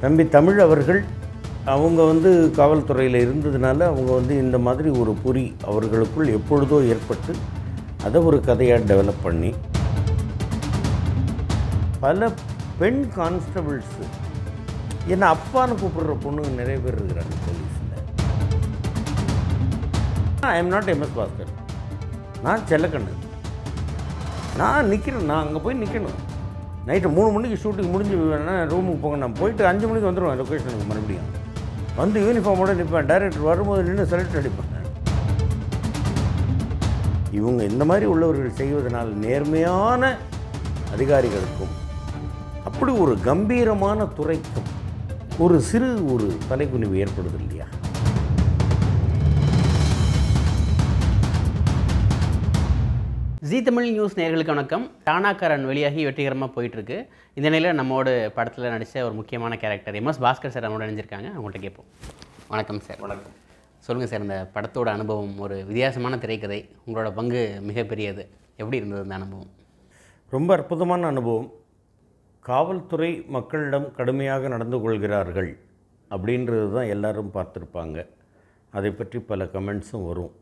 தம்பி தமிழ் அவர்கள் அவங்க வந்து காவல்துறையில் இருந்ததுனால அவங்க வந்து இந்த மாதிரி ஒரு பொறி அவர்களுக்குள் எப்பொழுதோ ஏற்பட்டு அதை ஒரு கதையாக டெவலப் பண்ணி பல பெண் கான்ஸ்டபிள்ஸு என்னை அப்பான்னு கூப்பிடுற பொண்ணுங்க நிறைய பேர் இருக்கிறாங்க போலீஸில் I am not MS Bhaskar நான் செல்லக்கண்ணு நான் நிற்கிறேன் நான் அங்கே போய் நிற்கணும் நைட்டு மூணு மணிக்கு ஷூட்டிங் முடிஞ்சு வேணா ரூமுக்கு போங்க நான் போயிட்டு அஞ்சு மணிக்கு வந்துடுவேன் லொக்கேஷனுக்கு மறுபடியும் வந்து யூனிஃபார்மோட நிற்பேன் டைரக்டர் வரும்போது நின்று செலக்ட் அடிப்பேன் இவங்க இந்த மாதிரி உள்ளவர்கள் செய்வதனால் நேர்மையான அதிகாரிகளுக்கும் அப்படி ஒரு கம்பீரமான துறைக்கும் ஒரு சிறு ஒரு தலைக்குனிவு ஏற்படுது இல்லையா ஜி தமிழ் நியூஸ் நேயர்களுக்கு வணக்கம் டானாக்காரன் வெளியாகி வெற்றிகரமாக போயிட்டுருக்கு இந்த நிலையில் நம்மோட படத்தில் நடித்த ஒரு முக்கியமான கேரக்டர் எம்எஸ் பாஸ்கர் சார் நம்மளோட நினைஞ்சிருக்காங்க அவங்கள்ட்ட கேட்போம் வணக்கம் சார் வணக்கம் சொல்லுங்கள் சார் இந்த படத்தோட அனுபவம் ஒரு வித்தியாசமான திரைக்கதை உங்களோட பங்கு மிகப்பெரியது எப்படி இருந்தது அந்த அனுபவம் ரொம்ப அற்புதமான அனுபவம் காவல்துறை மக்களிடம் கடுமையாக நடந்து கொள்கிறார்கள் அப்படின்றது தான் எல்லாரும் பார்த்துருப்பாங்க அதை பற்றி பல கமெண்ட்ஸும் வரும்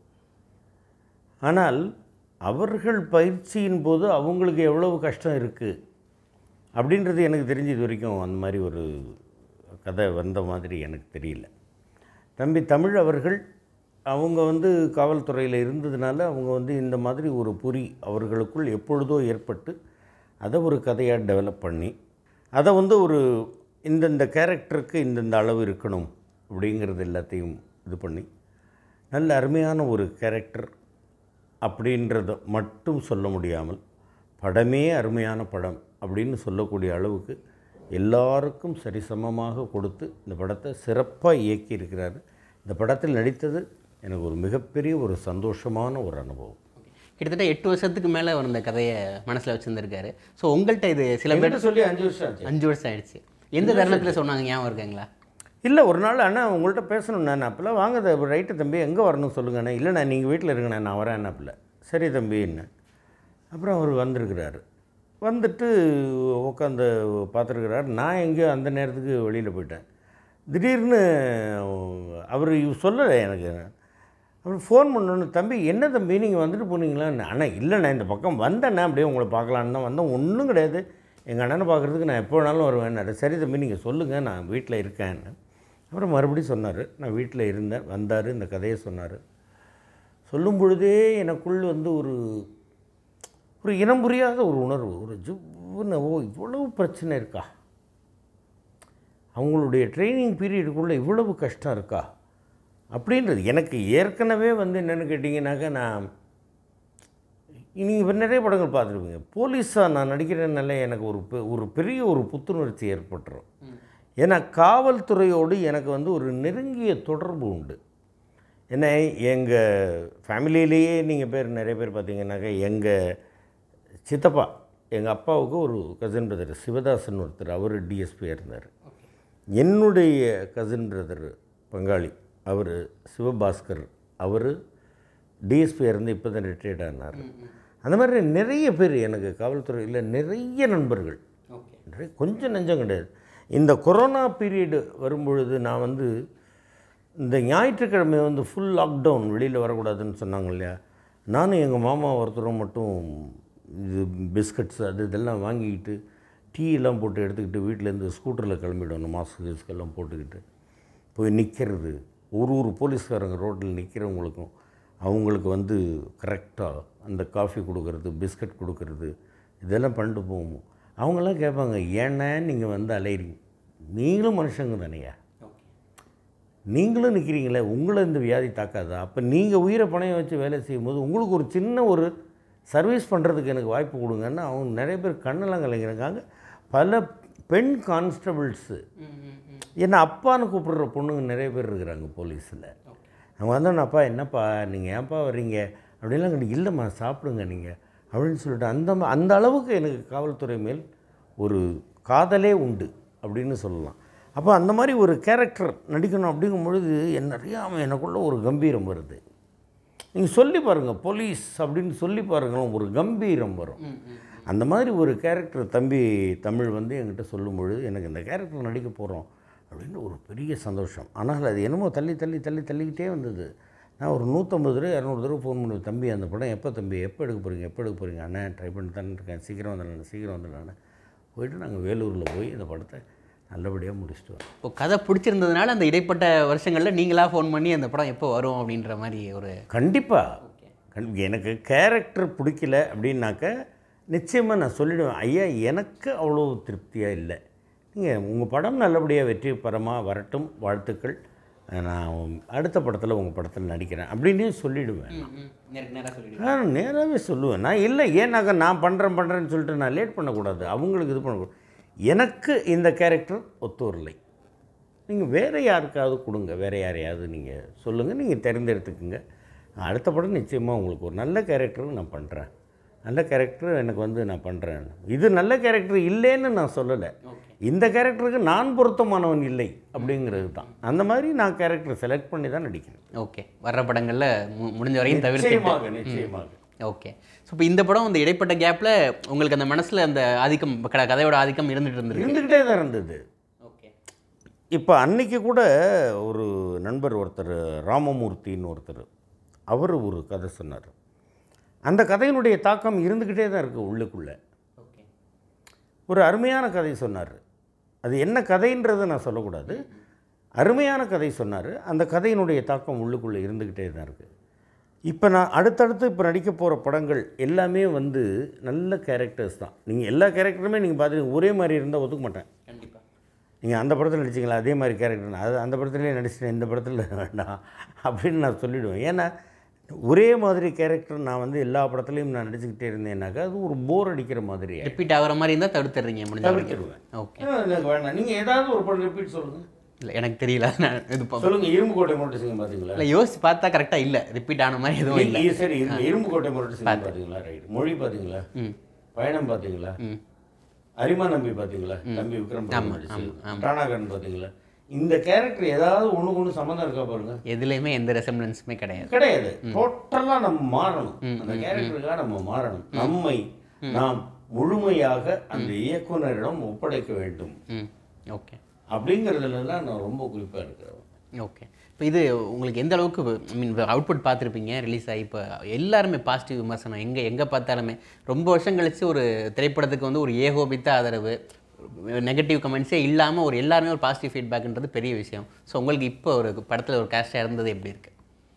ஆனால் அவர்கள் பயிற்சியின் போது அவங்களுக்கு எவ்வளவு கஷ்டம் இருக்குது அப்படின்றது எனக்கு தெரிஞ்சு இது வரைக்கும் அந்த மாதிரி ஒரு கதை வந்த மாதிரி எனக்கு தெரியல தம்பி தமிழ் அவர்கள் அவங்க வந்து காவல்துறையில் இருந்ததுனால அவங்க வந்து இந்த மாதிரி ஒரு பொறி அவர்களுக்குள் எப்பொழுதோ ஏற்பட்டு அதை ஒரு கதையாக டெவலப் பண்ணி அதை வந்து ஒரு இந்தந்த கேரக்டருக்கு இந்தந்த அளவு இருக்கணும் அப்படிங்கிறது எல்லாத்தையும் இது பண்ணி நல்ல அருமையான ஒரு கேரக்டர் அப்படின்றத மட்டும் சொல்ல முடியாமல் படமே அருமையான படம் அப்படின்னு சொல்லக்கூடிய அளவுக்கு எல்லாருக்கும் சரிசமமாக கொடுத்து இந்த படத்தை சிறப்பாக இயக்கியிருக்கிறார் இந்த படத்தில் நடித்தது எனக்கு ஒரு மிகப்பெரிய ஒரு சந்தோஷமான ஒரு அனுபவம் கிட்டத்தட்ட எட்டு வருஷத்துக்கு மேலே அவர் இந்த கதையை மனசில் வச்சுருந்துருக்காரு ஸோ உங்கள்கிட்ட இது சில பேர் என்கிட்ட சொல்லி அஞ்சு வருஷம் ஆச்சு அஞ்சு வருஷம் ஆயிடுச்சு எந்த தருணத்தில் சொன்னாங்க ஞாபகம் இருக்குங்களா இல்லை ஒரு நாள் அண்ணா உங்கள்கிட்ட பேசணும் நான் அப்போல்லாம் வாங்க த- ரைட்டு தம்பி எங்கே வரணும் சொல்லுங்கண்ணே இல்லைண்ணா நீங்கள் வீட்டில் இருங்கண்ணே நான் வரேன் அண்ணாப்பில் சரி தம்பின்னு அப்புறம் அவர் வந்திருக்கிறாரு வந்துட்டு உட்காந்து பார்த்துருக்கிறார் நான் எங்கேயோ அந்த நேரத்துக்கு வெளியில் போயிட்டேன் திடீர்னு அவர் சொல்லலை எனக்கு அப்புறம் ஃபோன் பண்ணோன்னு தம்பி என்ன தம்பி நீங்கள் வந்துட்டு போனீங்களான்னு அண்ணா இல்லைண்ணா இந்த பக்கம் வந்தேண்ணே அப்படியே உங்களை பார்க்கலான்னு தான் வந்தேன் ஒன்றும் கிடையாது எங்கள் அண்ணனை பார்க்குறதுக்கு நான் எப்போ வேணாலும் வருவேன்னாரு சரி தம்பி நீங்கள் சொல்லுங்கள் நான் வீட்டில் இருக்கேன்னு அப்புறம் மறுபடியும் சொன்னார் நான் வீட்டில் இருந்தேன் வந்தார் இந்த கதையை சொன்னார் சொல்லும் பொழுதே எனக்குள் வந்து ஒரு ஒரு இனம் புரியாத ஒரு உணர்வு ஒரு ஜுவ்வுன்னு ஓ இவ்வளவு பிரச்சனை இருக்கா அவங்களுடைய ட்ரைனிங் பீரியடுக்குள்ளே இவ்வளவு கஷ்டம் இருக்கா அப்படின்றது எனக்கு ஏற்கனவே வந்து என்னென்னு கேட்டிங்கனாக்கா நான் நீங்கள் இப்போ நிறைய படங்கள் பார்த்துருப்பீங்க போலீஸாக நான் நடிக்கிறதுனால எனக்கு ஒரு பெ- ஒரு பெரிய ஒரு புத்துணர்ச்சி ஏற்பட்டுரும் ஏன்னா காவல்துறையோடு எனக்கு வந்து ஒரு நெருங்கிய தொடர்பு உண்டு ஏன்னா எங்கள் ஃபேமிலியிலேயே நீங்கள் பேர் நிறைய பேர் பார்த்தீங்கன்னாக்கா எங்கள் சித்தப்பா எங்கள் அப்பாவுக்கு ஒரு கசின் பிரதர் சிவதாசன் ஒருத்தர் அவர் டிஎஸ்பியாக இருந்தார் என்னுடைய கசின் பிரதர் பங்காளி அவர் சிவபாஸ்கர் அவர் டிஎஸ்பியாக இருந்து இப்போ தான் ரிட்டையர்ட் ஆனார் அந்த மாதிரி நிறைய பேர் எனக்கு காவல்துறையில் நிறைய நண்பர்கள் ஓகே நிறைய கொஞ்சம் நஞ்சம் கிடையாது இந்த கொரோனா பீரியடு வரும்பொழுது நான் வந்து இந்த ஞாயிற்றுக்கிழமை வந்து ஃபுல் லாக்டவுன் வெளியில் வரக்கூடாதுன்னு சொன்னாங்க இல்லையா நானும் எங்கள் மாமா ஒருத்தரும் மட்டும் இது பிஸ்கட்ஸ் அது இதெல்லாம் வாங்கிக்கிட்டு டீ எல்லாம் போட்டு எடுத்துக்கிட்டு வீட்டிலேருந்து ஸ்கூட்டரில் கிளம்பிடணும் மாஸ்க் கிஸ்கெல்லாம் போட்டுக்கிட்டு போய் நிற்கிறது ஒரு ஒரு போலீஸ்காரங்க ரோட்டில் நிற்கிறவங்களுக்கும் அவங்களுக்கு வந்து கரெக்டாக அந்த காஃபி கொடுக்கறது பிஸ்கட் கொடுக்கறது இதெல்லாம் பண்ணிட்டு போவோம் அவங்கெல்லாம் கேட்பாங்க ஏன்னா நீங்கள் வந்து அலையிறீங்க நீங்களும் மனுஷங்க தானேயா ஓகே நீங்களும் நிற்கிறீங்களே உங்களை இந்த வியாதி தாக்காதா அப்போ நீங்கள் உயிரை பணையம் வச்சு வேலை செய்யும்போது உங்களுக்கு ஒரு சின்ன ஒரு சர்வீஸ் பண்ணுறதுக்கு எனக்கு வாய்ப்பு கொடுங்கன்னு அவங்க நிறைய பேர் கண்ணெல்லாம் கலைங்கிறாங்க பல பெண் கான்ஸ்டபிள்ஸு என்னை அப்பான்னு கூப்பிடுற பொண்ணுங்க நிறைய பேர் இருக்கிறாங்க போலீஸில் அவங்க வந்தோன்னே அப்பா என்னப்பா நீங்கள் ஏன்ப்பா வர்றீங்க அப்படின்லாம் கிடையாது இல்லைம்மா சாப்பிடுங்க நீங்கள் அப்படின்னு சொல்லிட்டு அந்த ம- அந்த அளவுக்கு எனக்கு காவல்துறை மேல் ஒரு காதலே உண்டு அப்படின்னு சொல்லலாம் அப்போ அந்த மாதிரி ஒரு கேரக்டர் நடிக்கணும் அப்படிங்கும் பொழுது என்ன அறியாமல் எனக்குள்ள ஒரு கம்பீரம் வருது நீங்கள் சொல்லி பாருங்கள் போலீஸ் அப்படின்னு சொல்லி பாருங்களேன் ஒரு கம்பீரம் வரும் அந்த மாதிரி ஒரு கேரக்டர் தம்பி தமிழ் வந்து என்கிட்ட சொல்லும் பொழுது எனக்கு இந்த கேரக்டர் நடிக்க போகிறோம் அப்படின்னு ஒரு பெரிய சந்தோஷம் ஆனால் அது என்னமோ தள்ளி தள்ளி தள்ளி தள்ளிக்கிட்டே வந்தது நான் ஒரு நூற்றம்பது தடவை இரநூறு தடவை ஃபோன் பண்ணி தம்பி அந்த படம் எப்போ தம்பி எப்போ எடுக்க போகிறீங்க எப்போ எடுக்க போகிறீங்க அண்ணன் ட்ரை பண்ணி தானே இருக்கேன் சீக்கிரம் வந்துடலாம் சீக்கிரம் வந்துடலான்னு போயிட்டு நாங்கள் வேலூரில் போய் இந்த படத்தை நல்லபடியாக முடிச்சுட்டு வரோம் இப்போ கதை பிடிச்சிருந்ததுனால அந்த இடைப்பட்ட வருஷங்களில் நீங்களா ஃபோன் பண்ணி அந்த படம் எப்போ வரும் அப்படின்ற மாதிரி ஒரு கண்டிப்பாக கண் எனக்கு கேரக்டர் பிடிக்கல அப்படின்னாக்க நிச்சயமாக நான் சொல்லிடுவேன் ஐயா எனக்கு அவ்வளோ திருப்தியாக இல்லை நீங்கள் உங்கள் படம் நல்லபடியாக வெற்றி பெறமாக வரட்டும் வாழ்த்துக்கள் நான் அடுத்த படத்தில் உங்கள் படத்தில் நடிக்கிறேன் அப்படின்னே சொல்லிடுவேன் நேருக்கு நேராக சொல்லிடுங்க நான் நேராகவே சொல்லுவேன் நான் இல்லை ஏன்னாக்க நான் பண்ணுறேன் பண்ணுறேன்னு சொல்லிட்டு நான் லேட் பண்ணக்கூடாது அவங்களுக்கு இது பண்ணக்கூடாது எனக்கு இந்த கேரக்டர் ஒத்து வரலை நீங்கள் வேறு யாருக்காவது கொடுங்க வேறு யாரையாவது நீங்கள் சொல்லுங்கள் நீங்கள் தேர்ந்தெடுத்துக்குங்க அடுத்த படம் நிச்சயமாக உங்களுக்கு ஒரு நல்ல கேரக்டர் நான் பண்ணுறேன் நல்ல கேரக்டர் எனக்கு வந்து நான் பண்ணுறேன் இது நல்ல கேரக்டர் இல்லைன்னு நான் சொல்லலை இந்த கேரக்டருக்கு நான் பொருத்தமானவன் இல்லை அப்படிங்கிறது தான் அந்த மாதிரி நான் கேரக்டர் செலக்ட் பண்ணி தான் நடிக்கிறேன் ஓகே வர்ற படங்களில் மு- முடிஞ்ச வரையும் தவிர்த்து நிச்சயமாக நிச்சயமாக ஓகே ஸோ இப்போ இந்த படம் அந்த இடைப்பட்ட கேப்பில் உங்களுக்கு அந்த மனசில் அந்த ஆதிக்கம் க- கதையோட ஆதிக்கம் இருந்துட்டு இருந்திருக்கு இருந்துக்கிட்டே தான் இருந்தது ஓகே இப்போ அன்னைக்கு கூட ஒரு நண்பர் ஒருத்தர் ராமமூர்த்தின்னு ஒருத்தர் அவர் ஒரு கதை சொன்னார் அந்த கதையினுடைய தாக்கம் இருந்துக்கிட்டே தான் இருக்குது உள்ளுக்குள்ளே ஓகே ஒரு அருமையான கதை சொன்னார் அது என்ன கதைன்றதை நான் சொல்லக்கூடாது அருமையான கதை சொன்னார் அந்த கதையினுடைய தாக்கம் உள்ளுக்குள்ளே இருந்துக்கிட்டே தான் இருக்குது இப்போ நான் அடுத்தடுத்து இப்போ நடிக்க போகிற படங்கள் எல்லாமே வந்து நல்ல கேரக்டர்ஸ் தான் நீங்கள் எல்லா கேரக்டருமே நீங்கள் பார்த்துட்டு ஒரே மாதிரி இருந்தால் ஒத்துக்க மாட்டேன் கண்டிப்பாக நீங்கள் அந்த படத்தில் நடிச்சிங்களா அதே மாதிரி கேரக்டர் அது அந்த படத்துலேயே நடிச்சிட்டேன் இந்த படத்தில் வேண்டாம் அப்படின்னு நான் சொல்லிவிடுவேன் ஏன்னா ஒரே மாதிரி கேரக்டர் நான் வந்து எல்லா படத்துலையும் நான் நடிச்சுக்கிட்டே இருந்தேன்னாக்கா அது ஒரு போர் அடிக்கிற மாதிரி ஆயிடும். ரிப்பீட் ஆகிற மாதிரி இருந்தால் தவிர்த்துடுறீங்க முடிஞ்ச வரைக்கும் தவிர்த்துடுவேன். ஓகே ஆ, எனக்கு வேண்டாம் நீங்கள் ஏதாவது ஒரு படம் ரிப்பீட் சொல்லுங்கள் இல்லை எனக்கு தெரியல நான் இது பா- சொல்லுங்கள் இரும்பு கோட்டை முரட்டு சிங்கம் பார்த்தீங்களா இல்லை யோசிச்சு பார்த்தா கரெக்டாக இல்லை ரிப்பீட் ஆன மாதிரி எதுவும் இல்லை நீ- சரி இரும்பு- இரும்பு கோட்டை முரட்டு சிங்கம் பார்த்தீங்களா ரைட் மொழி பார்த்தீங்களா ம் பயணம் பார்த்தீங்களா ம் அரிமா நம்பி பார்த்தீங்களா தம்பி விக்ரம் படம் நடிச்சு. டானாகரன் பார்த்தீங்களா இந்த கேரக்டர் ஏதாவது ஒண்ணுக்கு ஒன்று சம்மந்தம் இருக்கா பாருங்க எதுலேயுமே எந்த ரெசம்பிளன்ஸுமே கிடையாது கிடையாது டோட்டலாக நம்ம மாறணும் அந்த கேரக்டருக்காக நம்ம மாறணும் நம்மை நாம் முழுமையாக அந்த இயக்குனரிடம் ஒப்படைக்க வேண்டும் ம் ஓகே அப்படிங்கிறதுல தான் நான் ரொம்ப குறிப்பாக இருக்கிறேன் ஓகே இப்போ இது உங்களுக்கு எந்த அளவுக்கு ஐ மீன் அவுட்புட் பார்த்துருப்பீங்க ரிலீஸ் ஆகி இப்போ எல்லாருமே பாசிட்டிவ் விமர்சனம் எங்கே எங்கே பார்த்தாலுமே ரொம்ப வருஷம் கழிச்சு ஒரு திரைப்படத்துக்கு வந்து ஒரு ஏகோபித்த ஆதரவு நெகட்டிவ் கமெண்ட்ஸே இல்லாமல் ஒரு எல்லாருமே ஒரு பாசிட்டிவ் ஃபீட்பேக்ன்றது பெரிய விஷயம் ஸோ உங்களுக்கு இப்போ ஒரு படத்தில் ஒரு கேஸ்டாக இருந்தது எப்படி இருக்குது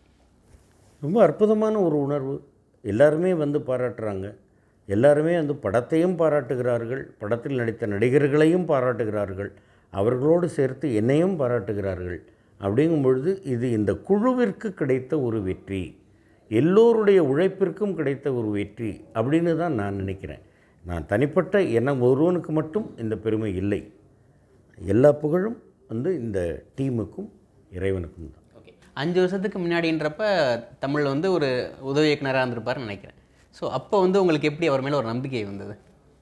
ரொம்ப அற்புதமான ஒரு உணர்வு எல்லாருமே வந்து பாராட்டுறாங்க எல்லாருமே வந்து படத்தையும் பாராட்டுகிறார்கள் படத்தில் நடித்த நடிகர்களையும் பாராட்டுகிறார்கள் அவர்களோடு சேர்த்து என்னையும் பாராட்டுகிறார்கள் அப்படிங்கும் பொழுது இது இந்த குழுவிற்கு கிடைத்த ஒரு வெற்றி எல்லோருடைய உழைப்பிற்கும் கிடைத்த ஒரு வெற்றி அப்படின்னு தான் நான் நினைக்கிறேன் நான் தனிப்பட்ட என்ன ஒருவனுக்கு மட்டும் இந்த பெருமை இல்லை எல்லா புகழும் வந்து இந்த டீமுக்கும் இறைவனுக்கும் தான் ஓகே அஞ்சு வருஷத்துக்கு முன்னாடின்றப்ப தமிழில் வந்து ஒரு உதவி இயக்குனராக இருந்திருப்பாருன்னு நினைக்கிறேன் ஸோ அப்போ வந்து உங்களுக்கு எப்படி அவர் மேலே ஒரு நம்பிக்கை வந்தது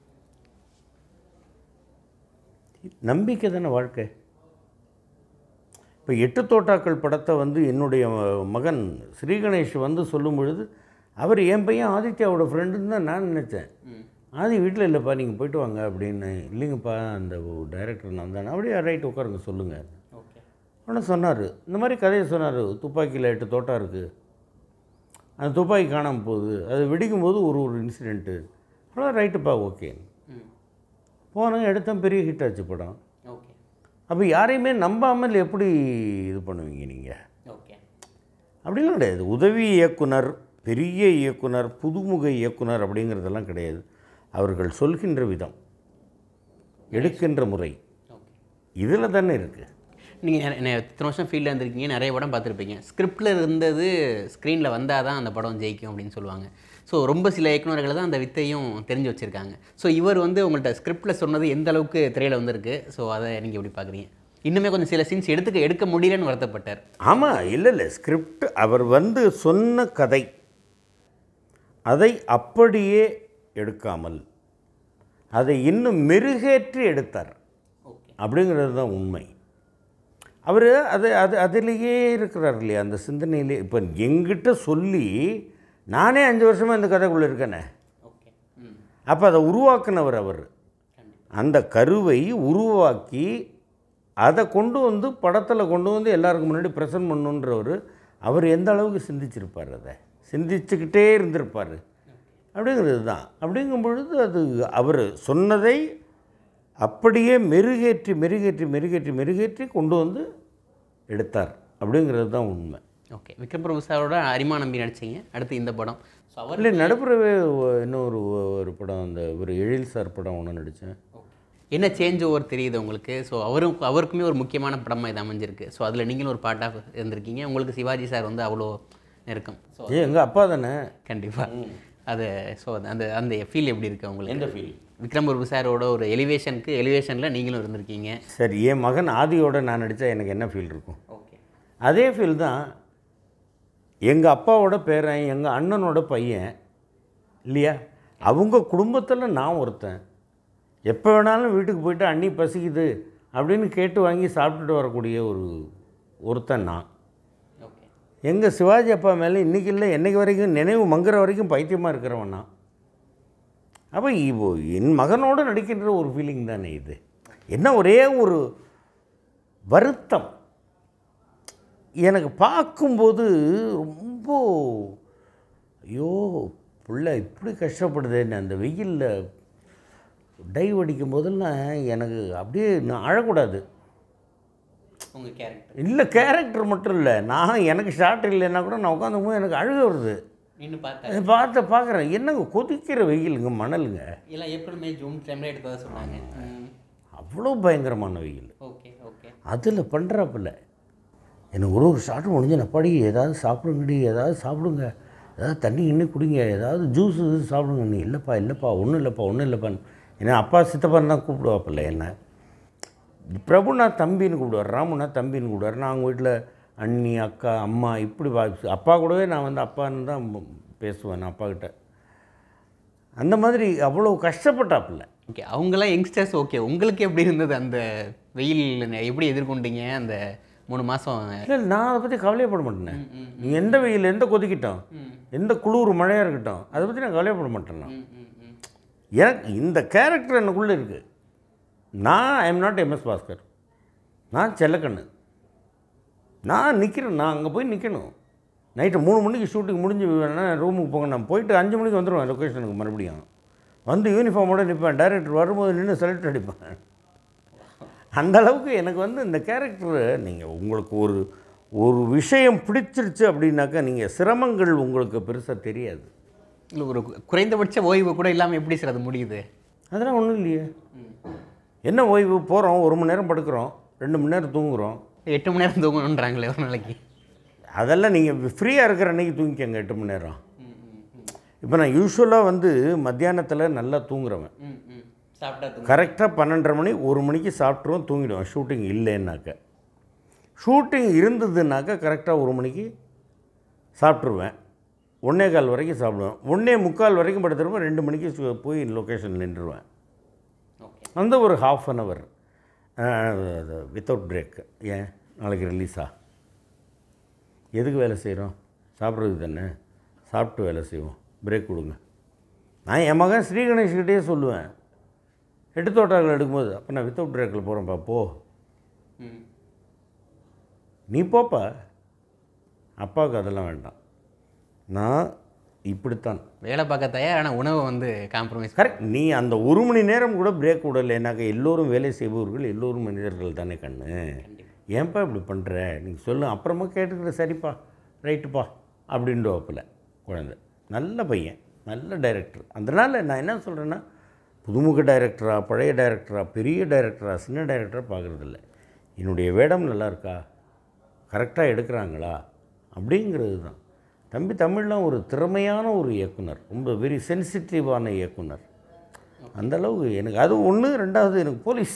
நம்பிக்கை தானே வாழ்க்கை இப்போ எட்டு தோட்டாக்கள் படத்தை வந்து என்னுடைய மகன் ஸ்ரீகணேஷ் வந்து சொல்லும் பொழுது அவர் என் பையன் ஆதித்யாவோட ஃப்ரெண்டுன்னு தான் நான் நினச்சேன் ஆதி வீட்டில் இல்லைப்பா நீங்கள் போயிட்டு வாங்க அப்படின்னு இல்லைங்கப்பா அந்த டைரக்டர் நான் தான் அப்படியே ரைட் உட்காருங்க சொல்லுங்கள் ஓகே ஆனால் சொன்னார் இந்த மாதிரி கதையை சொன்னார் துப்பாக்கியில் எட்டு தோட்டா இருக்குது அந்த துப்பாக்கி காணாமல் போகுது அது வெடிக்கும் போது ஒரு ஒரு இன்சிடெண்ட்டு அவ்வளோ ரைட்டுப்பா ஓகே ம் போனேன் எடுத்தேன் பெரிய ஹிட் ஆச்சு படம் ஓகே அப்போ யாரையுமே நம்பாமல் எப்படி இது பண்ணுவீங்க நீங்கள் ஓகே அப்படிலாம் கிடையாது உதவி இயக்குனர் பெரிய இயக்குனர் புதுமுக இயக்குனர் அப்படிங்கிறதெல்லாம் கிடையாது அவர்கள் சொல்கின்ற விதம் எடுக்கின்ற முறை ஓகே இதில் தானே இருக்குது நீங்கள் இத்தனை வருஷம் ஃபீல்டில் இருந்திருக்கீங்க நிறைய படம் பார்த்துருப்பீங்க ஸ்கிரிப்டில் இருந்தது ஸ்க்ரீனில் வந்தால் தான் அந்த படம் ஜெயிக்கும் அப்படின்னு சொல்லுவாங்க ஸோ ரொம்ப சில இயக்குனர்கள் தான் அந்த வித்தையும் தெரிஞ்சு வச்சுருக்காங்க ஸோ இவர் வந்து உங்கள்கிட்ட ஸ்கிரிப்டில் சொன்னது எந்த அளவுக்கு திரையில் வந்திருக்கு ஸோ அதை நீங்கள் எப்படி பார்க்குறீங்க இன்னுமே கொஞ்சம் சில சீன்ஸ் எடுத்துக்க எடுக்க முடியலன்னு வருத்தப்பட்டார் ஆமாம் இல்லை இல்லை ஸ்கிரிப்ட் அவர் வந்து சொன்ன கதை அதை அப்படியே எடுக்காமல் அதை இன்னும் மெருகேற்றி எடுத்தார் ஓகே அப்படிங்கிறது தான் உண்மை அவர் அது அது அதிலேயே இருக்கிறார் இல்லையா அந்த சிந்தனையிலே இப்போ எங்கிட்ட சொல்லி நானே அஞ்சு வருஷமாக இந்த கதைக்குள்ளே இருக்கேனே ஓகே ம் அப்போ அதை உருவாக்குனவர் அவர் கண்டிப்பாக அந்த கருவை உருவாக்கி அதை கொண்டு வந்து படத்தில் கொண்டு வந்து எல்லாருக்கும் முன்னாடி ப்ரெசன்ட் பண்ணுன்றவர் அவர் எந்த அளவுக்கு சிந்திச்சிருப்பார் அதை சிந்திச்சுக்கிட்டே இருந்திருப்பார் அப்படிங்கிறது தான் அப்படிங்கும் பொழுது அது அவர் சொன்னதை அப்படியே மெருகேற்றி மெருகேற்றி மெருகேற்றி மெருகேற்றி கொண்டு வந்து எடுத்தார் அப்படிங்கிறது தான் உண்மை ஓகே விக்ரம் பிரபு சாரோட அரிமா நம்பி நடிச்சீங்க அடுத்து இந்த படம் ஸோ அவர் இல்லை நடுப்புறவே ஒ- இன்னொரு ஒ- ஒரு படம் அந்த ஒரு எழில் சார் படம் ஒன்று நடித்தேன் என்ன சேஞ்ச் ஓவர் தெரியுது உங்களுக்கு ஸோ அவரும் அவருக்குமே ஒரு முக்கியமான படமாக இது அமைஞ்சிருக்கு ஸோ அதில் நீங்களும் ஒரு பாட்டாக இருந்திருக்கீங்க உங்களுக்கு சிவாஜி சார் வந்து அவ்வளோ நெருக்கம் ஸோ ஏ எங்கள் அப்பா தானே கண்டிப்பாக அது ஸோ அந்த அந்த ஃபீல் எப்படி இருக்குது உங்களுக்கு எந்த ஃபீல் விக்ரம் பிரபு சாரோட ஒரு எலிவேஷனுக்கு எலிவேஷனில் நீங்களும் இருந்திருக்கீங்க சரி என் மகன் ஆதியோட நான் நடித்தா எனக்கு என்ன ஃபீல் இருக்கும் ஓகே அதே ஃபீல் தான் எங்கள் அப்பாவோட பேரன் எங்கள் அண்ணனோட பையன் இல்லையா அவங்க குடும்பத்தில் நான் ஒருத்தன் எப்போ வேணாலும் வீட்டுக்கு போயிட்டு அண்ணி பசிக்குது அப்படின்னு கேட்டு வாங்கி சாப்பிட்டுட்டு வரக்கூடிய ஒரு ஒருத்தன் நான் ஓகே எங்கள் சிவாஜி அப்பா மேலே இன்றைக்கி இல்லை என்னைக்கு வரைக்கும் நினைவு மங்குற வரைக்கும் பைத்தியமாக இருக்கிறவன் நான் அப்போ இப்போ என் மகனோடு நடிக்கின்ற ஒரு ஃபீலிங் தானே இது என்ன ஒரே ஒரு வருத்தம் எனக்கு பார்க்கும்போது ரொம்ப ஐயோ பிள்ளை இப்படி கஷ்டப்படுதேன்னு அந்த வெயிலில் டைவ் அடிக்கும் போதெல்லாம் எனக்கு அப்படியே நான் அழக்கூடாது உங்கள் கேரக்டர் இல்லை கேரக்டர் மட்டும் இல்லை நான் எனக்கு ஷார்ட் இல்லைன்னா கூட நான் உட்காந்துக்கும் போது எனக்கு அழுக வருது இன்னும் பார்த்தா அதை பார்த்து பார்க்குறேன் என்னங்க கொதிக்கிற வெயிலுங்க மணலுங்க எல்லாம் ஏப்ரல் மே ஜூன் டைமில் எடுத்ததாக சொன்னாங்க அவ்வளோ பயங்கரமான வெயில் ஓகே ஓகே அதில் பண்ணுறாப்புல எனக்கு ஒரு ஒரு ஷார்ட் முடிஞ்சு நான் படி ஏதாவது சாப்பிடுங்கடி ஏதாவது சாப்பிடுங்க ஏதாவது தண்ணி இன்னும் குடிங்க ஏதாவது ஜூஸ் சாப்பிடுங்க நீ இல்லைப்பா இல்லைப்பா ஒன்றும் இல்லைப்பா ஒன்றும் இல்லைப்பான்னு ஏன்னா அப்பா சித்தப்பான்னு தான் கூப்பிடுவாப்பில்ல என்ன பிரபுனா தம்பின்னு கூப்பிடுவார் ராமுனா தம்பின்னு கூப்பிடுவார் நான் அவங்க வீட்டில் அண்ணி அக்கா அம்மா இப்படி வா அப்பா கூடவே நான் வந்து அப்பான்னு தான் பேசுவேன் நான் அப்பா கிட்ட அந்த மாதிரி அவ்வளோ கஷ்டப்பட்டாப்புல ஓகே அவங்களாம் யங்ஸ்டர்ஸ் ஓகே உங்களுக்கு எப்படி இருந்தது அந்த வெயில் எப்படி எதிர்கொண்டீங்க அந்த மூணு மாதம் இல்லை நான் அதை பற்றி கவலையப்பட மாட்டேனே நீ எந்த வெயில் எந்த கொதிக்கிட்டோம் எந்த குளிர் மழையாக இருக்கட்டும் அதை பற்றி நான் கவலையப்பட மாட்டேன் நான். எனக்கு இந்த கேரக்டர் எனக்குள்ளே இருக்குது நான் I am not MS Bhaskar நான் செல்லக்கண்ணு நான் நிற்கிறேன் நான் அங்கே போய் நிற்கணும் நைட்டு மூணு மணிக்கு ஷூட்டிங் முடிஞ்சு வேணா ரூமுக்கு போங்க நான் போயிட்டு அஞ்சு மணிக்கு வந்துடுவேன் லொக்கேஷனுக்கு மறுபடியும் வந்து யூனிஃபார்மோட நிற்பேன் டைரக்டர் வரும்போது நின்று செலக்ட் அடிப்பேன் அந்த அளவுக்கு எனக்கு வந்து இந்த கேரக்டர் நீங்கள் உங்களுக்கு ஒரு ஒரு விஷயம் பிடிச்சிருச்சு அப்படின்னாக்கா நீங்கள் சிரமங்கள் உங்களுக்கு பெருசாக தெரியாது இல்லை ஒரு குறைந்தபட்ச ஓய்வு கூட இல்லாமல் எப்படி சார் அது முடியுது அதெல்லாம் ஒன்றும் இல்லையே என்ன ஓய்வு போகிறோம் ஒரு மணி நேரம் படுக்கிறோம் ரெண்டு மணி நேரம் தூங்குறோம் எட்டு மணி நேரம் தூங்கணுன்றாங்களே ஒரு நாளைக்கு அதெல்லாம் நீங்கள் ஃப்ரீயாக இருக்கிற அன்னைக்கு தூங்கிக்கங்க எட்டு மணி நேரம் இப்போ நான் யூஸ்வலாக வந்து மத்தியானத்தில் நல்லா தூங்குறவன் ம் ம் சாப்பிட்டா தூங்க கரெக்டாக பன்னெண்டரை மணி ஒரு மணிக்கு சாப்பிட்ருவோம் தூங்கிடுவேன் ஷூட்டிங் இல்லைன்னாக்க ஷூட்டிங் இருந்ததுனாக்கா கரெக்டாக ஒரு மணிக்கு சாப்பிட்ருவேன் ஒன்றே கால் வரைக்கும் சாப்பிடுவேன் ஒன்றே முக்கால் வரைக்கும் படுத்துருவேன் ரெண்டு மணிக்கு சு- போய் லொக்கேஷன் நின்றுருவேன் ஓகே அந்த ஒரு half an hour without break ஏன் நாளைக்கு ரிலீஸா எதுக்கு வேலை செய்கிறோம் சாப்பிட்றதுக்கு தானே சாப்பிட்டு வேலை செய்வோம் பிரேக் கொடுங்க நான் என் மகன் ஸ்ரீ கணேஷ்கிட்டே சொல்லுவேன் எட்டு தோட்டாக்கள் எடுக்கும்போது அப்போ நான் வித்தவுட் பிரேக்கில் போகிறேன்ப்பா போ ம் நீ போப்பா அப்பாவுக்கு அதெல்லாம் வேண்டாம் நான் இப்படித்தான் வேலை பார்க்க தயார் ஆனால் உணவை வந்து காம்ப்ரமைஸ் கரெக்ட் நீ அந்த ஒரு மணி நேரம் கூட பிரேக் விடலைனாக்க எல்லோரும் வேலை செய்பவர்கள் எல்லோரும் மனிதர்கள் தானே கண்ணு ஏன்பா இப்படி பண்ணுற நீங்கள் சொல்லு அப்புறமா கேட்டுக்கிற சரிப்பா ரைட்டுப்பா அப்படின்ட்டு வைப்பில் குழந்தை நல்ல பையன் நல்ல டைரக்டர் அதனால் நான் என்ன சொல்கிறேன்னா புதுமுக டைரக்டரா பழைய டைரக்டரா பெரிய டைரக்டரா சின்ன டைரக்டரா பார்க்குறதில்ல என்னுடைய வேடம் நல்லா இருக்கா கரெக்டாக எடுக்கிறாங்களா அப்படிங்கிறது தான் தம்பி தமிழ்லாம் ஒரு திறமையான ஒரு இயக்குனர் ரொம்ப வெரி சென்சிட்டிவான இயக்குனர் அந்த அளவுக்கு எனக்கு அது ஒன்று ரெண்டாவது எனக்கு போலீஸ்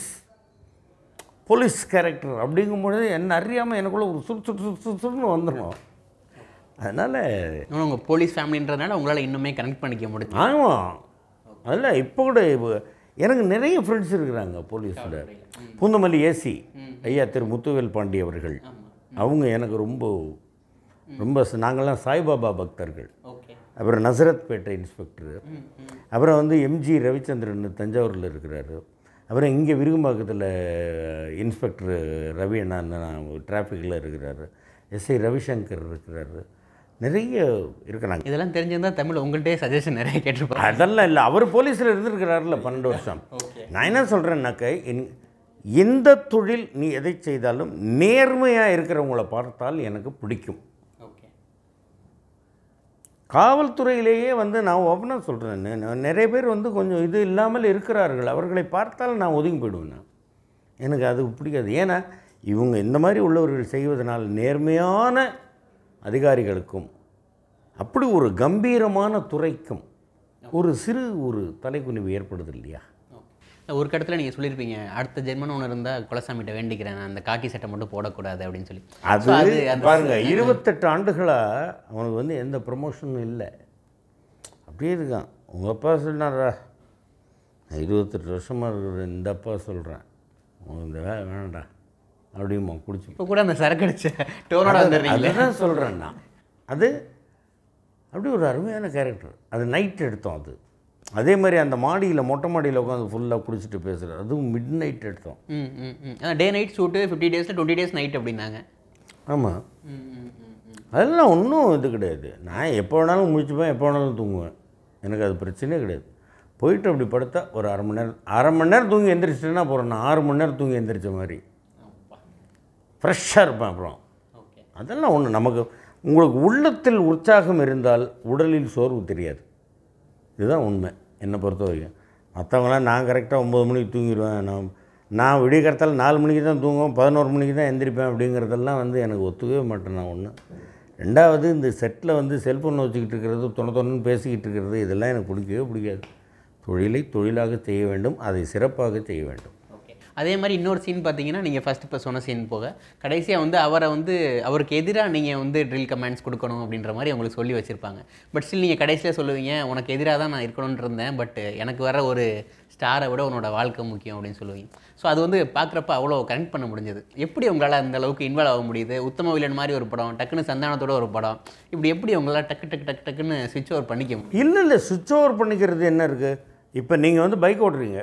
போலீஸ் கேரக்டர் அப்படிங்கும்பொழுது என்ன அறியாமல் எனக்குள்ளே ஒரு சுறு சுறு சுறு சுறு சுறுன்னு வந்துடும் அதனால் இன்னும் உங்கள் போலீஸ் ஃபேமிலின்றதுனால உங்களால் இன்னுமே கனெக்ட் பண்ணிக்க முடியும் ஆமாம் அதில் இப்போ கூட இப்போ- எனக்கு நிறைய ஃப்ரெண்ட்ஸ் இருக்கிறாங்க போலீஸில் பூந்தமல்லி ஏசி ஐயா திரு முத்துவேல் பாண்டி அவர்கள் அவங்க எனக்கு ரொம்ப ரொம்ப ச- நாங்கள்லாம் சாய்பாபா பக்தர்கள் ஓகே அப்புறம் நசரத் பேட்டை இன்ஸ்பெக்டர் அப்புறம் வந்து எம்ஜி ரவிச்சந்திரன் தஞ்சாவூரில் இருக்கிறாரு அப்புறம் இங்கே விருகம்பாக்கத்தில் இன்ஸ்பெக்டர் ரவி அண்ணா டிராஃபிக்கில் இருக்கிறாரு எஸ்ஐ ரவிசங்கர் இருக்கிறாரு நிறைய இருக்கிறாங்க இதெல்லாம் தெரிஞ்சிருந்தா தமிழ் உங்கள்கிட்டயே சஜஷன் நிறைய கேட்டிருப்பாங்க அதெல்லாம் இல்லை அவர் போலீஸில் இருந்திருக்கிறாருல பன்னெண்டு வருஷம் நான் என்ன சொல்கிறேன்னாக்க இன்- எந்த தொழில் நீ எதை செய்தாலும் நேர்மையாக இருக்கிறவங்கள பார்த்தால் எனக்கு பிடிக்கும் ஓகே காவல்துறையிலேயே வந்து நான் ஓப்பனாக சொல்கிறேன் நிறைய பேர் வந்து கொஞ்சம் இது இல்லாமல் இருக்கிறார்கள் அவர்களை பார்த்தால் நான் ஒதுங்கி போயிடுவேன் நான். எனக்கு அது பிடிக்காது ஏன்னா இவங்க இந்த மாதிரி உள்ளவர்கள் செய்வதனால் நேர்மையான அதிகாரிகளுக்கும் அப்படி ஒரு கம்பீரமான துறைக்கும் ஒரு சிறு ஒரு தலைக்குனிவு ஏற்படுது இல்லையா ஒரு கடத்தில் நீங்கள் சொல்லியிருப்பீங்க அடுத்த ஜென்மன் ஒன்று இருந்தால் குலசாமிகிட்ட வேண்டிக்கிறேன் நான் அந்த காக்கி சட்டை மட்டும் போடக்கூடாது அப்படின்னு சொல்லி அது So, அது அந்த பாருங்க இருபத்தெட்டு ஆண்டுகளாக அவனுக்கு வந்து எந்த ப்ரமோஷனும் இல்லை அப்படியே இருக்கான் உங்கள் அப்பா சொன்னாரா நான் இருபத்தெட்டு வருஷமாக இருக்கிற இந்த அப்பா சொல்கிறேன் உனக்கு இந்த வேலை வேணாம்டா அப்படிமா குடிச்சு இப்போ கூட அந்த சரக்கு அடிச்ச டோனோட வந்துடுறீங்களே அதுதான் சொல்கிறேன் நான் அது அப்படி ஒரு அருமையான கேரக்டர் அது நைட் எடுத்தோம் அது அதே மாதிரி அந்த மாடியில் மொட்டை மாடியில் உட்காந்து ஃபுல்லாக குடிச்சிட்டு பேசுகிறது அதுவும் மிட் நைட் எடுத்தோம் ம் ம் ம் அதான் டே நைட் ஷூட்டு ஃபிஃப்டி டேஸில் டுவெண்ட்டி டேஸ் நைட் அப்படின்னாங்க ஆமாம் ம் ம் ம் ம் அதெல்லாம் ஒன்றும் இது கிடையாது நான் எப்போ வேணாலும் முழிச்சுப்பேன் எப்போ வேணாலும் தூங்குவேன் எனக்கு அது பிரச்சனையே கிடையாது போயிட்டு அப்படி படுத்தா ஒரு அரை மணி நேரம் அரை மணி நேரம் தூங்கி எந்திரிச்சிட்டேன்னா போகிறேன் நான் ஆறு மணி நேரம் தூங்கி எந்திரிச்ச மாதிரி ஃப்ரெஷ்ஷாக இருப்பேன் அப்புறம் ஓகே அதெல்லாம் ஒன்று நமக்கு உங்களுக்கு உள்ளத்தில் உற்சாகம் இருந்தால் உடலில் சோர்வு தெரியாது இதுதான் உண்மை என்னை பொறுத்த வரைக்கும் மற்றவங்களாம் நான் கரெக்டாக ஒம்பது மணிக்கு தூங்கிடுவேன் நான் நான் விடிய கரெக்டால் நாலு மணிக்கு தான் தூங்குவேன் பதினோரு மணிக்கு தான் எந்திரிப்பேன் அப்படிங்கிறதெல்லாம் வந்து எனக்கு ஒத்துக்கவே மாட்டேன் நான் ஒன்று ரெண்டாவது இந்த செட்டில் வந்து செல்ஃபோன் வச்சுக்கிட்டு இருக்கிறது தொண தொண்ணு பேசிக்கிட்டு இருக்கிறது இதெல்லாம் எனக்கு பிடிக்கவே பிடிக்காது தொழிலை தொழிலாக செய்ய வேண்டும் அதை சிறப்பாக செய்ய வேண்டும் ஓகே அதே மாதிரி இன்னொரு சீன் பார்த்தீங்கன்னா நீங்கள் ஃபஸ்ட் இப்போ சொன்ன சீன் போக கடைசியாக வந்து அவரை வந்து அவருக்கு எதிராக நீங்கள் வந்து ட்ரில் கமெண்ட்ஸ் கொடுக்கணும் அப்படின்ற மாதிரி உங்களுக்கு சொல்லி வச்சுருப்பாங்க பட் ஸ்டில் நீங்கள் கடைசியில் சொல்லுவீங்க உனக்கு எதிராக தான் நான் இருக்கணும்னு இருந்தேன் பட் எனக்கு வர ஒரு ஸ்டாரை விட உன்னோட வாழ்க்கை முக்கியம் அப்படின்னு சொல்லுவீங்க ஸோ அது வந்து பார்க்குறப்ப அவ்வளோ கனெக்ட் பண்ண முடிஞ்சது எப்படி உங்களால் அந்த அளவுக்கு இன்வால்வ் ஆக முடியுது உத்தம வில்லன் மாதிரி ஒரு படம் டக்குன்னு சந்தானத்தோட ஒரு படம் இப்படி எப்படி உங்களால் டக்கு டக்கு டக்கு டக்குன்னு சுவிட்ச் ஓவர் பண்ணிக்க முடியும் இல்லை இல்லை சுவிட்ச் ஓவர் பண்ணிக்கிறது என்ன இருக்குது இப்போ நீங்கள் வந்து பைக் ஓட்டுறீங்க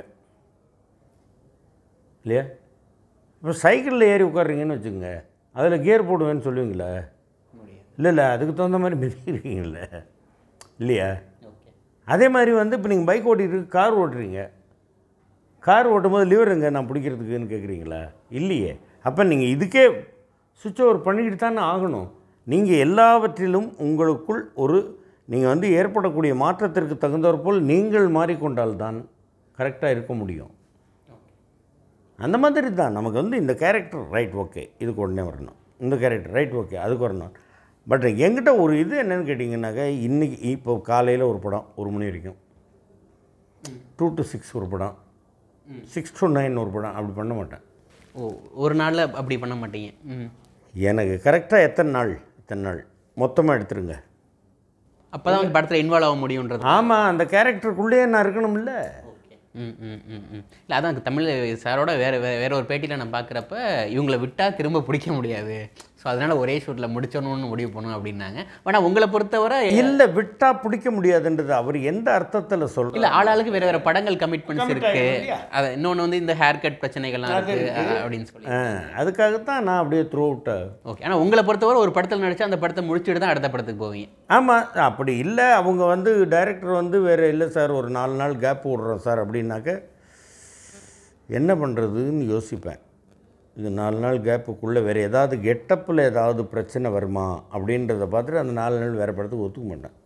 இல்லையா இப்போ சைக்கிளில் ஏறி உட்காருறீங்கன்னு வச்சுக்கோங்க அதில் கியர் போடுவேன்னு சொல்லுவீங்களா முடியாது இல்லை இல்லை அதுக்கு தகுந்த மாதிரி மிதிக்கிறீங்கள இல்லையா ஓகே அதே மாதிரி வந்து இப்போ நீங்கள் பைக் ஓட்டிட்டு கார் ஓட்டுறீங்க கார் ஓட்டும்போது லிவர் எங்க நான் பிடிக்கிறதுக்குன்னு கேட்குறீங்களா இல்லையே அப்போ நீங்கள் இதுக்கே சுவிட்ச் ஓவர் பண்ணிக்கிட்டு தானே ஆகணும் நீங்கள் எல்லாவற்றிலும் உங்களுக்குள் ஒரு நீங்கள் வந்து ஏற்படக்கூடிய மாற்றத்திற்கு தகுந்தாற்போல் நீங்கள் மாறிக்கொண்டால்தான் கரெக்டாக இருக்க முடியும் அந்த மாதிரி தான் நமக்கு வந்து இந்த கேரக்டர் ரைட் ஓகே இதுக்கு உடனே வரணும் இந்த கேரக்டர் ரைட் ஓகே அதுக்கு வரணும் பட் என்கிட்ட ஒரு இது என்னன்னு கேட்டிங்கன்னாக்கா இன்றைக்கி இப்போ காலையில் ஒரு படம் ஒரு மணி வரைக்கும் டூ டு சிக்ஸ் ஒரு படம் சிக்ஸ் டு நைன் ஒரு படம் அப்படி பண்ண மாட்டேன் ஓ ஒரு நாளில் அப்படி பண்ண மாட்டீங்க ம் எனக்கு கரெக்டாக எத்தனை நாள் எத்தனை நாள் மொத்தமாக எடுத்துருங்க அப்போ தான் படத்தில் இன்வால்வ் ஆக முடியுன்றது ஆமாம் அந்த கேரக்டருக்குள்ளேயே நான் இருக்கணும்ல ம் ம் ம் ம் இல்லை அதான் தமிழ் சாரோட வேறு வேறு வேற ஒரு பேட்டியில் நான் பார்க்குறப்ப இவங்களை விட்டால் திரும்ப பிடிக்க முடியாது ஸோ அதனால் ஒரே ஷூட்டில் முடிச்சணும்னு முடிவு பண்ணணும் அப்படின்னாங்க ஆனால் உங்களை பொறுத்தவரை இல்லை விட்டா பிடிக்க முடியாதுன்றது அவர் எந்த அர்த்தத்தில் சொல்ல இல்லை ஆளாளுக்கு வேறு வேறு படங்கள் கமிட்மெண்ட்ஸ் Commit இருக்கு ஆயிடும் இல்லையா? அது இன்னொன்று வந்து இந்த ஹேர் கட் பிரச்சனைகள்லாம் இருக்குது அப்படின்னு சொல்லி அதுக்காகத்தான் நான் அப்படியே த்ரூ அவுட்டாக ஓகே ஆனால் உங்களை பொறுத்தவரை ஒரு படத்தில் நடிச்சா அந்த படத்தை முடிச்சுட்டு தான் அடுத்த படத்துக்கு போவீங்க ஆமாம் அப்படி இல்லை அவங்க வந்து டைரக்டர் வந்து வேறு இல்லை சார் ஒரு நாலு நாள் கேப் விட்றோம் சார் அப்படின்னாக்க என்ன பண்ணுறதுன்னு யோசிப்பேன் இது நாலு நாள் கேப்புக்குள்ளே வேறு ஏதாவது கெட்டப்பில் ஏதாவது பிரச்சனை வருமா அப்படின்றத பார்த்துட்டு அந்த நாலு நாள் வேறு படத்துக்கு ஒத்துக்க மாட்டேன்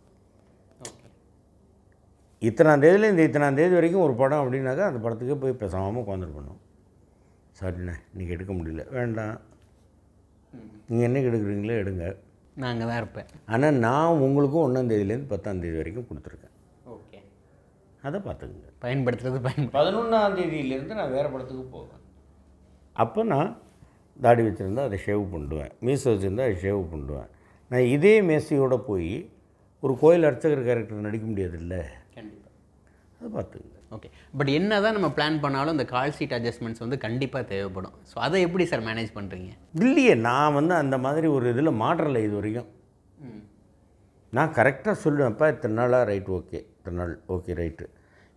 இத்தனாம் தேதியில் இந்த இத்தனாம் தேதி வரைக்கும் ஒரு படம் அப்படின்னாக்கா அந்த படத்துக்கே போய் பேசாமல் உட்காந்துருக்கணும் சாரிண்ணே இன்றைக்கி எடுக்க முடியல வேண்டாம் நீங்கள் என்னைக்கு எடுக்கிறீங்களோ எடுங்க நான் அங்கே தான் இருப்பேன் ஆனால் நான் உங்களுக்கும் ஒன்றாந்தேதியிலேருந்து பத்தாந்தேதி வரைக்கும் கொடுத்துருக்கேன் ஓகே அதை பார்த்துக்குங்க பயன்படுத்துறது பயன் பதினொன்றாம் தேதியிலேருந்து நான் வேறு படத்துக்கு போவேன் அப்போ நான் தாடி வச்சுருந்தா அதை ஷேவ் பண்ணிடுவேன் மீசை வச்சுருந்தா அதை ஷேவ் பண்ணிடுவேன் நான் இதே மேசையோடு போய் ஒரு கோயில் அர்ச்சகர் கேரக்டர் நடிக்க முடியாதுல்ல கண்டிப்பாக அதை பார்த்துக்குங்க ஓகே பட் என்ன தான் நம்ம பிளான் பண்ணாலும் இந்த கால் சீட் அட்ஜஸ்ட்மெண்ட்ஸ் வந்து கண்டிப்பாக தேவைப்படும் ஸோ அதை எப்படி சார் மேனேஜ் பண்ணுறீங்க இல்லையே நான் வந்து அந்த மாதிரி ஒரு இதில் மாற்றலை இது வரைக்கும் நான் கரெக்டாக சொல்லுவேன்ப்பா இத்தனை நாளாக ரைட் ஓகே இத்தனை நாள் ஓகே ரைட்டு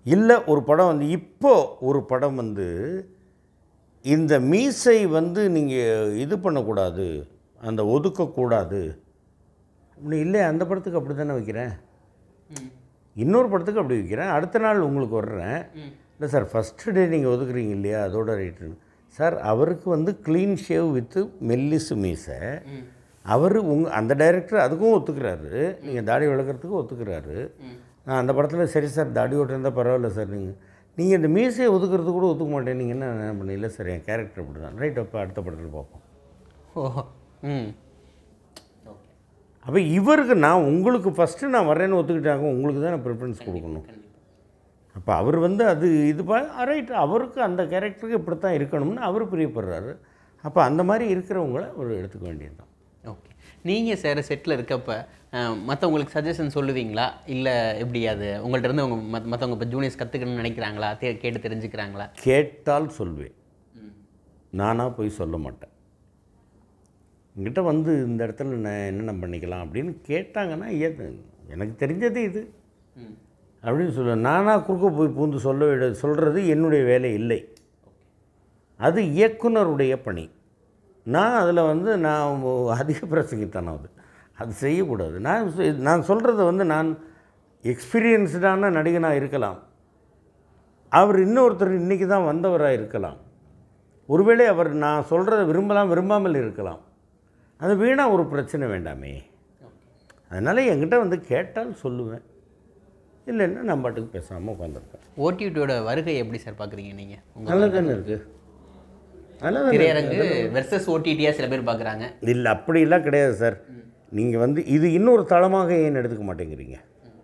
இல்லை ஒரு படம் வந்து இப்போ ஒரு படம் வந்து இந்த மீசை வந்து நீங்கள் இது பண்ணக்கூடாது அந்த ஒதுக்கக்கூடாது அப்படி இல்லை அந்த படத்துக்கு அப்படி தானே வைக்கிறேன் இன்னொரு படத்துக்கு அப்படி வைக்கிறேன் அடுத்த நாள் உங்களுக்கு வர்றேன் இல்லை சார் ஃபஸ்ட்டு டே நீங்கள் ஒதுக்குறீங்க இல்லையா அதோட ரேட்டு சார் அவருக்கு வந்து க்ளீன் ஷேவ் வித்து மெல்லிசு மீசை அவர் உங்க அந்த டைரக்டர் அதுக்கும் ஒத்துக்கிறாரு நீங்கள் தாடி வளர்க்குறதுக்கும் ஒத்துக்கிறாரு நான் அந்த படத்தில் சரி சார் தாடி ஓட்டிருந்தால் பரவாயில்ல சார் நீங்கள் நீங்கள் இந்த மீசையை ஒதுக்குறது கூட ஒத்துக்க மாட்டேன் நீங்கள் என்ன என்ன பண்ணி இல்லை சார் என் கேரக்டர் அப்படி தான் ரைட் அப்போ அடுத்த படத்தில் பார்ப்போம் ஓ ம் ஓகே அப்போ இவருக்கு நான் உங்களுக்கு ஃபஸ்ட்டு நான் வரேன்னு ஒத்துக்கிட்டாங்க உங்களுக்கு தான் நான் ப்ரிஃபரன்ஸ் கொடுக்கணும் அப்போ அவர் வந்து அது இது பா ரைட் அவருக்கு அந்த கேரக்டருக்கு இப்படி தான் இருக்கணும்னு அவர் பிரியப்படுறாரு அப்போ அந்த மாதிரி இருக்கிறவங்கள அவர் எடுத்துக்க வேண்டியது தான் ஓகே நீங்கள் சார் செட்டில் இருக்கப்ப மற்றவங்களுக்கு சஜஷன் சொல்லுவீங்களா இல்லை எப்படி அது உங்கள்ட்ட இருந்து அவங்க மத் மற்றவங்க இப்போ ஜூனியர்ஸ் கற்றுக்கணும்னு நினைக்கிறாங்களா தே கேட்டு தெரிஞ்சுக்கிறாங்களா கேட்டால் சொல்வேன் நானாக போய் சொல்ல மாட்டேன் என்கிட்ட வந்து இந்த இடத்துல நான் என்னென்ன பண்ணிக்கலாம் அப்படின்னு கேட்டாங்கன்னா ஏது எனக்கு தெரிஞ்சது இது ம் அப்படின்னு சொல்லுவேன் நானாக குறுக்க போய் பூந்து சொல்ல விட சொல்கிறது என்னுடைய வேலை இல்லை அது இயக்குனருடைய பணி நான் அதில் வந்து நான் அதிக பிரசங்கித்தனம் அது அது செய்யக்கூடாது நான் சொ- நான் சொல்கிறத வந்து நான் எக்ஸ்பீரியன்ஸ்டான நடிகனாக இருக்கலாம் அவர் இன்னொருத்தர் இன்றைக்கி தான் வந்தவராக இருக்கலாம் ஒருவேளை அவர் நான் சொல்கிறத விரும்பலாம் விரும்பாமல் இருக்கலாம் அது வீணாக ஒரு பிரச்சனை வேண்டாமே அதனால் என்கிட்ட வந்து கேட்டால் சொல்லுவேன் இல்லைன்னா நான் பாட்டுக்கு பேசாமல் உட்காந்துருப்பேன் ஓடிடியோட வருகை எப்படி சார் பார்க்குறீங்க நீங்கள் உங்கள் நல்லா தானே இருக்குது நல்லா தானே திரையரங்கு வெர்சஸ் ஓடிடியாக சில பேர் பார்க்குறாங்க இல்லை அப்படிலாம் கிடையாது சார் நீங்கள் வந்து இது இன்னொரு தளமாக ஏன் எடுத்துக்க மாட்டேங்கிறீங்க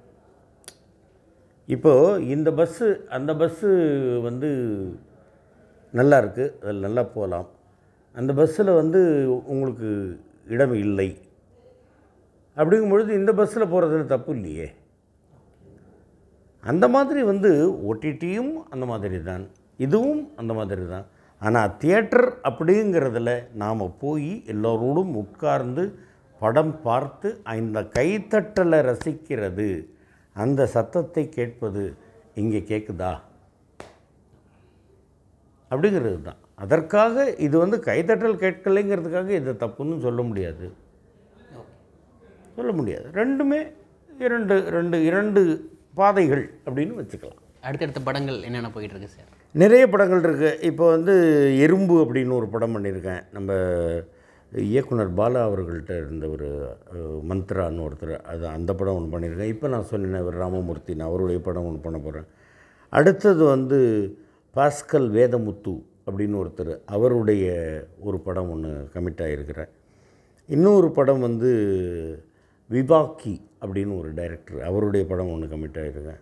இப்போது இந்த பஸ்ஸு அந்த பஸ்ஸு வந்து நல்லா இருக்குது அதில் நல்லா போகலாம் அந்த பஸ்ஸில் வந்து உங்களுக்கு இடம் இல்லை அப்படிங்கும் பொழுது இந்த பஸ்ஸில் போகிறதுல தப்பு இல்லையே அந்த மாதிரி வந்து ஓடிடியும் அந்த மாதிரி தான் இதுவும் அந்த மாதிரி தான் ஆனால் தியேட்டர் அப்படிங்கிறதுல நாம் போய் எல்லோரோடும் உட்கார்ந்து படம் பார்த்து அந்த கைத்தட்டலை ரசிக்கிறது அந்த சத்தத்தை கேட்பது இங்கே கேட்குதா அப்படிங்கிறது தான் அதற்காக இது வந்து கைத்தட்டல் கேட்கலைங்கிறதுக்காக இது தப்புன்னு சொல்ல முடியாது சொல்ல முடியாது ரெண்டுமே இரண்டு ரெண்டு இரண்டு பாதைகள் அப்படின்னு வச்சுக்கலாம் அடுத்தடுத்த படங்கள் என்னென்ன போயிட்டு இருக்கு சார் நிறைய படங்கள் இருக்குது இப்போ வந்து எறும்பு அப்படின்னு ஒரு படம் பண்ணியிருக்கேன் நம்ம இயக்குனர் பாலா அவர்கள்ட்ட இருந்த ஒரு அஹ், மந்த்ரான்னு ஒருத்தர் அது அந்த படம் ஒன்று பண்ணியிருக்கேன் இப்போ நான் சொன்னேன் இவர் ராமமூர்த்தி நான் அவருடைய படம் ஒன்று பண்ண போகிறேன் அடுத்தது வந்து பாஸ்கல் வேதமுத்து அப்படின்னு ஒருத்தர் அவருடைய ஒரு படம் ஒன்று கமிட் ஆகிருக்கிறேன் இன்னொரு படம் வந்து விபாக்கி அப்படின்னு ஒரு டைரக்டர் அவருடைய படம் ஒன்று கமிட் ஆகிருக்கேன்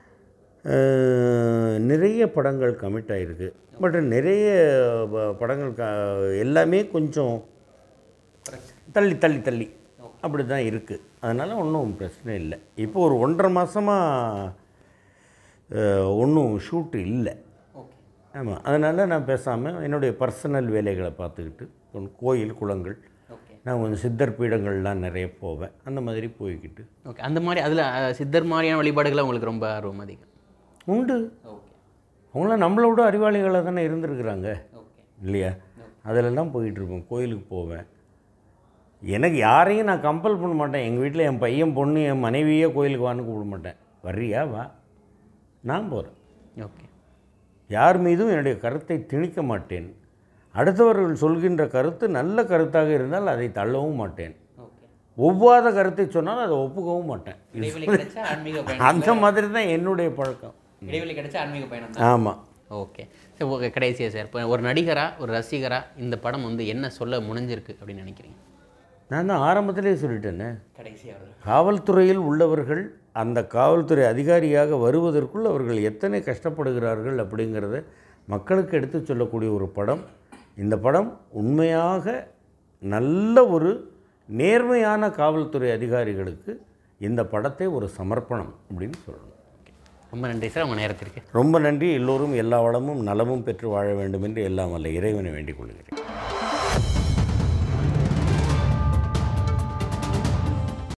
அஹ், நிறைய படங்கள் கமிட் ஆகிருக்கு பட் நிறைய ப- படங்கள் க எல்லாமே கொஞ்சம் தள்ளி தள்ளி தள்ளி அப்படி தான் இருக்குது அதனால் ஒன்றும் பிரச்சனை இல்லை இப்போ ஒரு ஒன்றரை மாதமாக ஒன்றும் ஷூட்டு இல்லை ஓகே ஆமாம் அதனால் நான் பேசாமல் என்னுடைய பர்சனல் வேலைகளை பார்த்துக்கிட்டு கொஞ்சம் கோயில் குளங்கள் ஓகே நான் கொஞ்சம் சித்தர் பீடங்கள்லாம் நிறைய போவேன் அந்த மாதிரி போய்கிட்டு ஓகே அந்த மாதிரி அதில் சித்தர் மாதிரியான வழிபாடுகளை உங்களுக்கு ரொம்ப ஆர்வம் அதிகம் உண்டு ஓகே அவங்களாம் நம்மளை விட அறிவாளிகளாக தானே இருந்திருக்கிறாங்க ஓகே இல்லையா அதிலெல்லாம் போயிட்டுருப்பேன் கோயிலுக்கு போவேன் எனக்கு யாரையும் நான் கம்பல் பண்ண மாட்டேன் எங்கள் வீட்டில் என் பையன் பொண்ணு என் மனைவியே கோயிலுக்கு வான்னு கூப்பிட மாட்டேன் வர்றியா வா நான் போகிறேன் ஓகே யார் மீதும் என்னுடைய கருத்தை திணிக்க மாட்டேன் அடுத்தவர்கள் சொல்கின்ற கருத்து நல்ல கருத்தாக இருந்தால் அதை தள்ளவும் மாட்டேன் ஓகே ஒவ்வாத கருத்தை சொன்னால் அதை ஒப்புக்கவும் மாட்டேன் இடைவெளி கிடைச்சா ஆன்மீக பயணம் அந்த மாதிரி தான் என்னுடைய பழக்கம் இடைவெளி கிடைச்சா ஆன்மீக பயணம் தான் ஆமாம் ஓகே சரி ஓகே கடைசியாக சார் இப்போ ஒரு நடிகராக ஒரு ரசிகராக இந்த படம் வந்து என்ன சொல்ல முனைஞ்சிருக்கு அப்படின்னு நினைக்கிறீங்க நான் தான் ஆரம்பத்திலே சொல்லிட்டேனே கடைசியாக காவல்துறையில் உள்ளவர்கள் அந்த காவல்துறை அதிகாரியாக வருவதற்குள் அவர்கள் எத்தனை கஷ்டப்படுகிறார்கள் அப்படிங்கிறத மக்களுக்கு எடுத்து சொல்லக்கூடிய ஒரு படம் இந்த படம் உண்மையாக நல்ல ஒரு நேர்மையான காவல்துறை அதிகாரிகளுக்கு இந்த படத்தை ஒரு சமர்ப்பணம் அப்படின்னு சொல்லணும் ரொம்ப நன்றி சார் உங்கள் நேரத்திற்கு ரொம்ப நன்றி எல்லோரும் எல்லா வளமும் நலமும் பெற்று வாழ வேண்டும் என்று எல்லாம் வல்ல இறைவனை வேண்டிக் கொள்கிறேன்